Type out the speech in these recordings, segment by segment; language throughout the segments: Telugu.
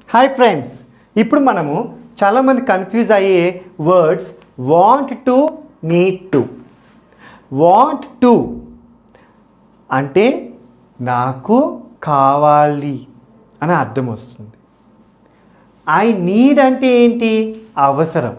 హాయ్ ఫ్రెండ్స్ ఇప్పుడు మనము చాలామంది కన్ఫ్యూజ్ అయ్యే words want to need to want to అంటే నాకు కావాలి అని అర్థం వస్తుంది ఐ నీడ్ అంటే ఏంటి అవసరం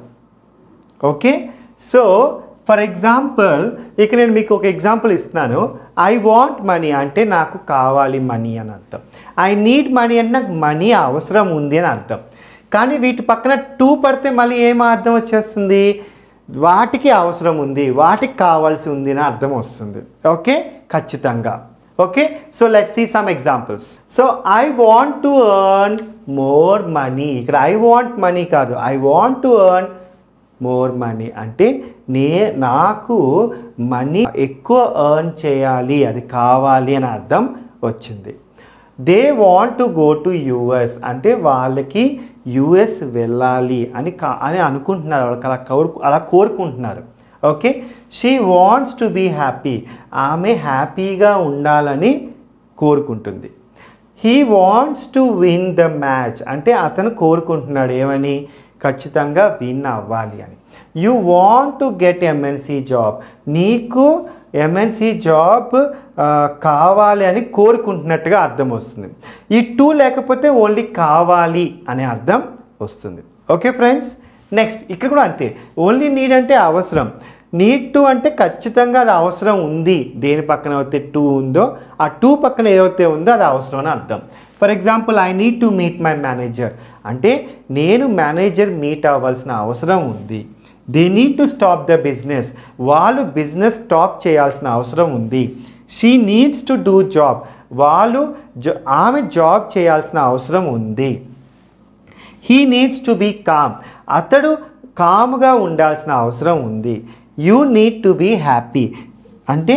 ఓకే సో ఫర్ ఎగ్జాంపుల్ ఇక నేను మీకు ఒక ఎగ్జాంపుల్ ఇస్తున్నాను ఐ వాంట్ మనీ అంటే నాకు కావాలి మనీ అని అర్థం ఐ నీడ్ మనీ అంటే నాకు మనీ అవసరం ఉంది అని అర్థం కానీ వీటి పక్కన టూ పడితే మళ్ళీ ఏం అర్థం వచ్చేస్తుంది వాటికి అవసరం ఉంది వాటికి కావాల్సి ఉంది అని అర్థం వస్తుంది ఓకే ఖచ్చితంగా okay so let see some examples so I want to earn more money ఇక్కడ ఐ వాంట్ మనీ కాదు I want to earn more money అంటే నే నాకు మనీ ఎక్కువ ఎర్న్ చేయాలి అది కావాలి అని అర్థం వచ్చింది they want to go to US అంటే వాళ్ళకి యుఎస్ వెళ్ళాలి అని కా అని అనుకుంటున్నారు వాళ్ళకి అలా కోరు అలా కోరుకుంటున్నారు okay she wants to be happy ఆమె హ్యాపీగా ఉండాలని కోరుకుంటుంది he wants to win the match అంటే అతను కోరుకుంటున్నాడు ఏమని ఖచ్చితంగా విన్ అవ్వాలి అని you want to get MNC job నీకు ఎంఎన్సీ జాబ్ ఆ, కావాలి అని కోరుకుంటున్నట్టుగా అర్థం వస్తుంది ఈ టూ లేకపోతే ఓన్లీ కావాలి అనే అర్థం వస్తుంది ఓకే ఫ్రెండ్స్ నెక్స్ట్ ఇక్కడ కూడా అంతే ఓన్లీ నీడ్ అంటే అవసరం నీడ్ టు అంటే ఖచ్చితంగా అది అవసరం ఉంది దేని పక్కన అయితే టూ ఉందో ఆ టూ పక్కన ఏదైతే ఉందో అది అవసరం అని అర్థం for example I need to meet my manager అంటే నేను మేనేజర్ మీట్ అవ్వాల్సిన అవసరం ఉంది they need to stop the business వాళ్ళు బిజినెస్ స్టాప్ చేయాల్సిన అవసరం ఉంది she needs to do job వాళ్ళు జా ఆమె జాబ్ చేయాల్సిన అవసరం ఉంది he needs to be calm అతడు కామ్గా ఉండాల్సిన అవసరం ఉంది you need to be happy అంటే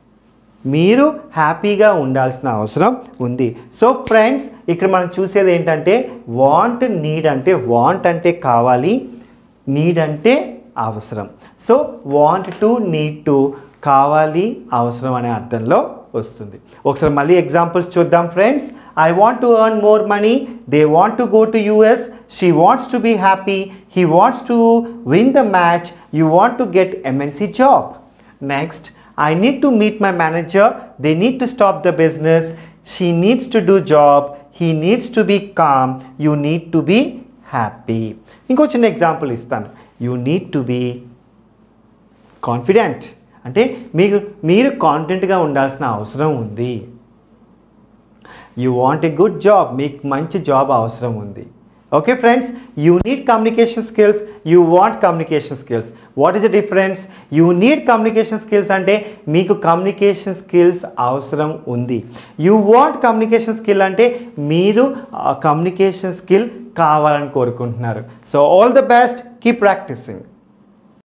మీరు హ్యాపీగా ఉండాల్సిన అవసరం ఉంది సో ఫ్రెండ్స్ ఇక్కడ మనం చూసేది ఏంటంటే వాంట్ నీడ్ అంటే వాంట్ అంటే కావాలి నీడ్ అంటే అవసరం so want to need to కావాలి అవసరం అనే అర్థంలో వస్తుంది ఒకసారి మళ్ళీ ఎగ్జాంపుల్స్ చూద్దాం friends I want to earn more money they want to go to US she wants to be happy he wants to win the match you want to get MNC job next I need to meet my manager. They need to stop the business. She needs to do job. He needs to be calm. You need to be happy. ఇంకో చిన్న ఎగ్జాంపుల్ ఇస్తాను you need to be confident అంటే మీకు మీరు కాన్ఫిడెంట్గా ఉండాల్సిన అవసరం ఉంది you want a good job మీకు మంచి జాబ్ అవసరం ఉంది okay friends you need communication skills you want communication skills what is the difference you need communication skills అంటే మీకు కమ్యూనికేషన్ స్కిల్స్ అవసరం ఉంది యూ వాంట్ కమ్యూనికేషన్ స్కిల్ అంటే మీరు కమ్యూనికేషన్ స్కిల్ కావాలని కోరుకుంటున్నారు so all the best keep practising